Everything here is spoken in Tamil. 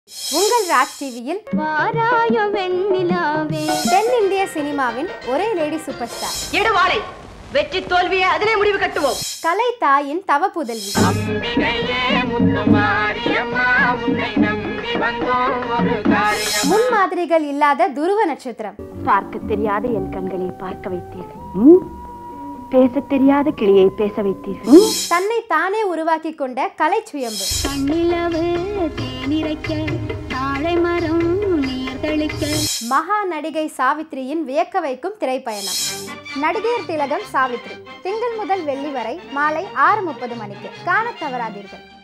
உங்கள் ராஜ் டிவியில் வாராயோ வெண்ணிலாவே தென்னிந்திய சினிமாவின் ஒரே லேடி சூப்பர் ஸ்டார் எடுவாளை வெற்றி தோல்வியை அதிலே முடிவு கட்டுவோம் கலை தாயின் தவ புதல்வி அம்பிகையே முத்துமாரியம்மா உன்னை நம்பி வந்தோம் ஒரு காரியம் முன்மாதிரிகள் இல்லாத துருவ நட்சத்திரம் பார்க்க தெரியாத என் கண்களை பார்க்க வைத்தீர்கள் பேச தெரியாத கிளியை பேச வைத்தீர்கள் தன்னை தானே உருவாக்கி கொண்ட கலை சுயம்பு கண்ணிலவு தேனிரைக்க தாழை மரம் நீர் தெளிக்க மகா நடிகை சாவித்ரியின் வியக்க வைக்கும் திரைப்பயணம் நடிகையர் திலகம் சாவித்ரி திங்கள் முதல் வெள்ளி வரை மாலை ஆறு முப்பது மணிக்கு காணத் தவறாதீர்கள்